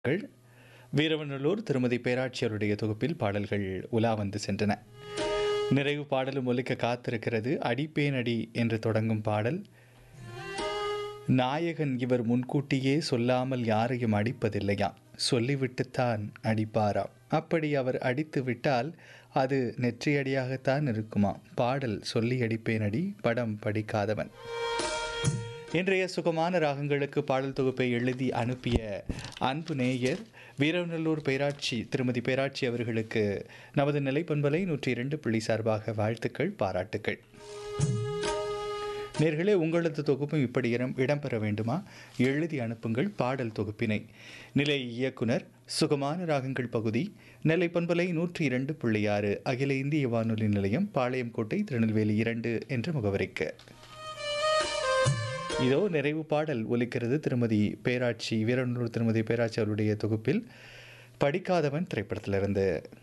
பாடல்கள் வீரவநல்லூர் திருமதி பேராட்சியருடைய தொகுப்பில் பாடல்கள் உலா வந்து சென்றன நிறைவு பாடலும் ஒலிக்க காத்திருக்கிறது அடிப்பேனடி என்று தொடங்கும் பாடல் நாயகன் இவர் முன்கூட்டியே சொல்லாமல் யாரையும் அடிப்பதில்லையா சொல்லிவிட்டுத்தான் அடிப்பாராம் அப்படி அவர் அடித்து விட்டால் அது நெற்றியடியாகத்தான் இருக்குமா பாடல் சொல்லி அடிப்பேனடி படம் படிக்காதவன் இன்றைய சுகமான ராகங்களுக்கு பாடல் தொகுப்பை எழுதி அனுப்பிய அன்பு நேயர் வீரநல்லூர் பேராட்சி திருமதி பேராட்சி அவர்களுக்கு நமது நிலைப்பண்பலை நூற்றி இரண்டு புள்ளி சார்பாக வாழ்த்துக்கள் பாராட்டுக்கள் நேர்களே உங்களது தொகுப்பும் இப்படி இடம் இடம்பெற வேண்டுமா எழுதி அனுப்புங்கள் பாடல் தொகுப்பினை நிலை இயக்குனர் சுகமான ராகங்கள் பகுதி நெல்லை பண்பலை நூற்றி இரண்டு புள்ளி ஆறு அகில இந்திய வானொலி நிலையம் பாளையங்கோட்டை திருநெல்வேலி இரண்டு என்ற முகவரிக்கு இதோ நிறைவு பாடல் ஒலிக்கிறது திருமதி பேராட்சி வீரனூர் திருமதி பேராட்சி அவருடைய தொகுப்பில் படிக்காதவன் திரைப்படத்திலிருந்து